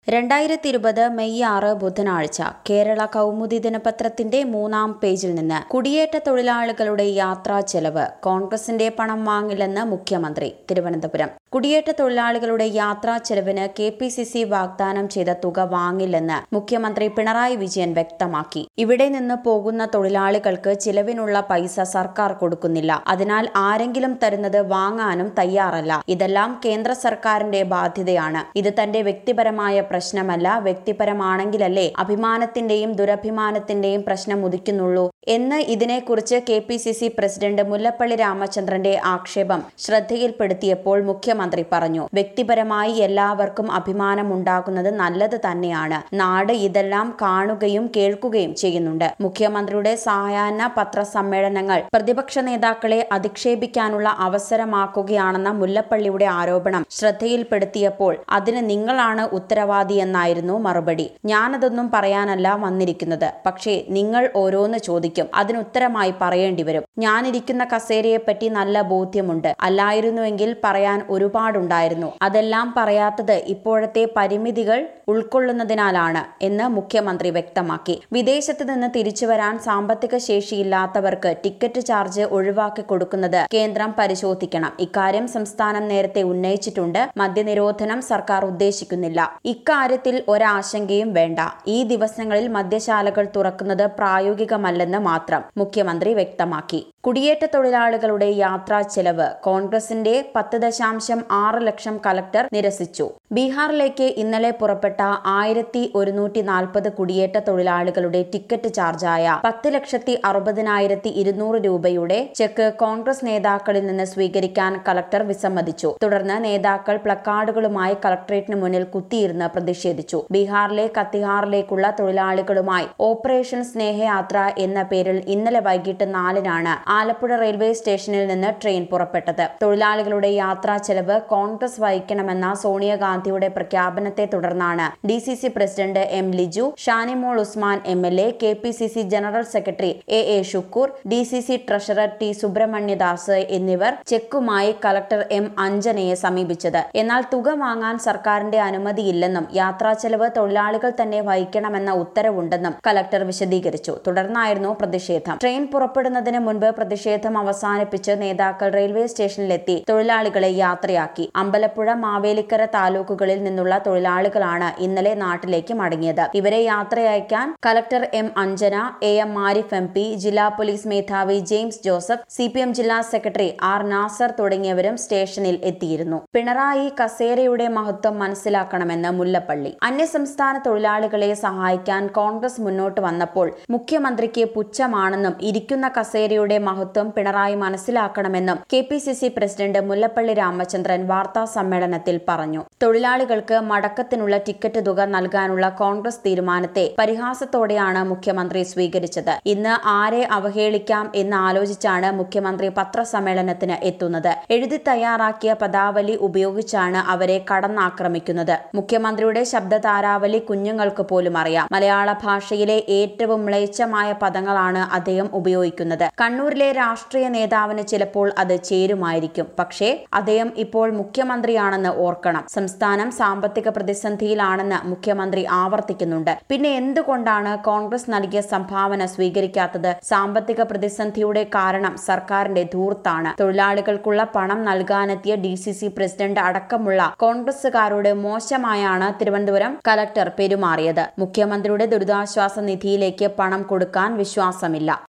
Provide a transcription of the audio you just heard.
രണ്ടായിരത്തി ഇരുപത് മെയ് ആറ് ബുധനാഴ്ച കേരള കൗമുദി ദിനപത്രത്തിന്റെ മൂന്നാം പേജിൽ നിന്ന് കുടിയേറ്റ തൊഴിലാളികളുടെ യാത്രാ ചെലവ് കോൺഗ്രസിന്റെ പണം വാങ്ങില്ലെന്ന് മുഖ്യമന്ത്രി തിരുവനന്തപുരം കുടിയേറ്റ തൊഴിലാളികളുടെ യാത്രാ ചെലവിന് കെ പി സി സി വാഗ്ദാനം ചെയ്ത തുക വാങ്ങില്ലെന്ന് മുഖ്യമന്ത്രി പിണറായി വിജയൻ വ്യക്തമാക്കി ഇവിടെ നിന്ന് പോകുന്ന തൊഴിലാളികൾക്ക് ചിലവിനുള്ള പൈസ സർക്കാർ കൊടുക്കുന്നില്ല അതിനാൽ ആരെങ്കിലും തരുന്നത് വാങ്ങാനും തയ്യാറല്ല ഇതെല്ലാം കേന്ദ്ര സർക്കാരിന്റെ ബാധ്യതയാണ് ഇത് തന്റെ വ്യക്തിപരമായ പ്രശ്നമല്ല വ്യക്തിപരമാണെങ്കിലല്ലേ അഭിമാനത്തിന്റെയും ദുരഭിമാനത്തിന്റെയും പ്രശ്നം ഉദിക്കുന്നുള്ളൂ എന്ന് ഇതിനെക്കുറിച്ച് K P C C president Mullappally രാമചന്ദ്രന്റെ ആക്ഷേപം ശ്രദ്ധയിൽപ്പെടുത്തിയപ്പോൾ മുഖ്യമന്ത്രി പറഞ്ഞു വ്യക്തിപരമായി എല്ലാവർക്കും അഭിമാനമുണ്ടാകുന്നത് നല്ലത് തന്നെയാണ് നാട് ഇതെല്ലാം കാണുകയും കേൾക്കുകയും ചെയ്യുന്നുണ്ട് മുഖ്യമന്ത്രിയുടെ സായാഹ്ന പത്രസമ്മേളനങ്ങൾ പ്രതിപക്ഷ നേതാക്കളെ അധിക്ഷേപിക്കാനുള്ള അവസരമാക്കുകയാണെന്ന മുല്ലപ്പള്ളിയുടെ ആരോപണം ശ്രദ്ധയിൽപ്പെടുത്തിയപ്പോൾ അതിന് നിങ്ങളാണ് ഉത്തരവാദിയെന്നായിരുന്നു മറുപടി ഞാനതൊന്നും പറയാനല്ല വന്നിരിക്കുന്നത് പക്ഷേ നിങ്ങൾ ഓരോന്ന് ചോദിക്കും അതിനുത്തരമായി പറയേണ്ടി വരും ഞാനിരിക്കുന്ന കസേരയെപ്പറ്റി നല്ല ബോധ്യമുണ്ട് അല്ലായിരുന്നുവെങ്കിൽ പറയാൻ ഒരുപാടുണ്ടായിരുന്നു അതെല്ലാം പറയാത്തത് ഇപ്പോഴത്തെ പരിമിതികൾ ഉൾക്കൊള്ളുന്നതിനാലാണ് എന്ന് മുഖ്യമന്ത്രി വ്യക്തമാക്കി വിദേശത്ത് നിന്ന് തിരിച്ചു വരാൻ സാമ്പത്തിക ശേഷിയില്ലാത്തവർക്ക് ടിക്കറ്റ് ചാർജ് ഒഴിവാക്കി കൊടുക്കുന്നത് കേന്ദ്രം പരിശോധിക്കണം ഇക്കാര്യം സംസ്ഥാനം നേരത്തെ ഉന്നയിച്ചിട്ടുണ്ട് മദ്യനിരോധനം സർക്കാർ ഉദ്ദേശിക്കുന്നില്ല ഇക്കാര്യത്തിൽ ഒരാശങ്കയും വേണ്ട ഈ ദിവസങ്ങളിൽ മദ്യശാലകൾ തുറക്കുന്നത് പ്രായോഗികമല്ലെന്ന് മാത്രം മുഖ്യമന്ത്രി വ്യക്തമാക്കി കുടിയേറ്റ തൊഴിലാളികളുടെ യാത്രാ ചെലവ് കോൺഗ്രസിന്റെ പത്ത് ദശാംശം ആറ് ലക്ഷം കലക്ടർ നിരസിച്ചു ബീഹാറിലേക്ക് ഇന്നലെ പുറപ്പെട്ട ആയിരത്തി ഒരുന്നൂറ്റി നാൽപ്പത് കുടിയേറ്റ തൊഴിലാളികളുടെ ടിക്കറ്റ് ചാർജായ പത്ത് ലക്ഷത്തി അറുപതിനായിരത്തി ഇരുന്നൂറ് രൂപയുടെ ചെക്ക് കോൺഗ്രസ് നേതാക്കളിൽ നിന്ന് സ്വീകരിക്കാൻ കലക്ടർ വിസമ്മതിച്ചു തുടർന്ന് നേതാക്കൾ പ്ലക്കാർഡുകളുമായി കളക്ടറേറ്റിന് മുന്നിൽ കുത്തിയിരുന്ന് പ്രതിഷേധിച്ചു ബീഹാറിലെ കത്തിഹാറിലേക്കുള്ള തൊഴിലാളികളുമായി ഓപ്പറേഷൻ സ്നേഹയാത്ര എന്ന പേരിൽ ഇന്നലെ വൈകിട്ട് നാലിനാണ് ആലപ്പുഴ റെയിൽവേ സ്റ്റേഷനിൽ നിന്ന് ട്രെയിൻ പുറപ്പെട്ടത് തൊഴിലാളികളുടെ യാത്രാ ചെലവ് കോൺഗ്രസ് വഹിക്കണമെന്ന സോണിയാഗാന്ധിയുടെ പ്രഖ്യാപനത്തെ തുടർന്നാണ് D C C president M Liju Shanimol Usman M L A K P C C general secretary A A Shukoor D C C treasurer T Subrahmanyadas എന്നിവർ ചെക്കുമായി കളക്ടർ എം അഞ്ജനയെ സമീപിച്ചത് എന്നാൽ തുക വാങ്ങാൻ സർക്കാരിന്റെ അനുമതിയില്ലെന്നും യാത്രാ ചെലവ് തൊഴിലാളികൾ തന്നെ വഹിക്കണമെന്ന ഉത്തരവുണ്ടെന്നും കലക്ടർ വിശദീകരിച്ചു തുടർന്നായിരുന്നു പ്രതിഷേധം ട്രെയിൻ പുറപ്പെടുന്നതിന് മുൻപ് പ്രതിഷേധം അവസാനിപ്പിച്ച് നേതാക്കൾ റെയിൽവേ സ്റ്റേഷനിലെത്തി തൊഴിലാളികളെ യാത്രയാക്കി അമ്പലപ്പുഴ മാവേലിക്കര താലൂക്കുകളിൽ നിന്നുള്ള തൊഴിലാളികളാണ് ഇന്നലെ നാട്ടിലേക്ക് മടങ്ങിയത് ഇവരെ യാത്രയയക്കാൻ collector M Anjana A M Ariff M P ജില്ലാ പോലീസ് മേധാവി James Joseph C P M ജില്ലാ സെക്രട്ടറി ആർ നാസർ തുടങ്ങിയവരും സ്റ്റേഷനിൽ എത്തിയിരുന്നു പിണറായി കസേരയുടെ മഹത്വം മനസ്സിലാക്കണമെന്ന് മുല്ലപ്പള്ളി അന്യസംസ്ഥാന തൊഴിലാളികളെ സഹായിക്കാൻ കോൺഗ്രസ് മുന്നോട്ട് വന്നപ്പോൾ മുഖ്യമന്ത്രിക്ക് പുച്ഛമാണെന്നും ഇരിക്കുന്ന കസേരയുടെ മഹത്വം പിണറായി മനസ്സിലാക്കണമെന്നും K P C C president Mullappally Ramachandran വാർത്താ സമ്മേളനത്തിൽ പറഞ്ഞു തൊഴിലാളികൾക്ക് മടക്കത്തിനുള്ള ടിക്കറ്റ് തുക നൽകാനുള്ള കോൺഗ്രസ് തീരുമാനത്തെ പരിഹാസത്തോടെയാണ് മുഖ്യമന്ത്രി സ്വീകരിച്ചത് ഇന്ന് ആരെ അവഹേളിക്കാം എന്ന് ആലോചിച്ചാണ് മുഖ്യമന്ത്രി പത്രസമ്മേളനത്തിന് എത്തുന്നത് എഴുതി തയ്യാറാക്കിയ പദാവലി ഉപയോഗിച്ചാണ് അവരെ കടന്നാക്രമിക്കുന്നത് മുഖ്യമന്ത്രിയുടെ ശബ്ദ താരാവലി കുഞ്ഞുങ്ങൾക്ക് പോലും അറിയാം മലയാള ഭാഷയിലെ ഏറ്റവും മ്ലേച്ഛമായ പദങ്ങളാണ് അദ്ദേഹം ഉപയോഗിക്കുന്നത് കണ്ണൂരിലെ രാഷ്ട്രീയ നേതാവിന് ചിലപ്പോൾ അത് ചേരുമായിരിക്കും പക്ഷേ അദ്ദേഹം ഇപ്പോൾ മുഖ്യമന്ത്രിയാണെന്ന് ഓർക്കണം സംസ്ഥാനം സാമ്പത്തിക പ്രതിസന്ധിയിലാണെന്ന് മുഖ്യമന്ത്രി ആവർത്തിക്കുന്നുണ്ട് പിന്നെ എന്തുകൊണ്ടാണ് കോൺഗ്രസ് നൽകിയ സംഭാവന സ്വീകരിക്കാത്തത് സാമ്പത്തിക പ്രതിസന്ധിയുടെ കാരണം സർക്കാരിന്റെ ധൂർത്താണ് തൊഴിലാളികൾക്കുള്ള പണം നൽകാനെത്തിയ ഡി സി സി പ്രസിഡന്റ് അടക്കമുള്ള കോൺഗ്രസുകാരോട് മോശമായാണ് തിരുവനന്തപുരം കലക്ടർ പെരുമാറിയത് മുഖ്യമന്ത്രിയുടെ ദുരിതാശ്വാസ നിധിയിലേക്ക് പണം കൊടുക്കാൻ വിശ്വാസമില്ല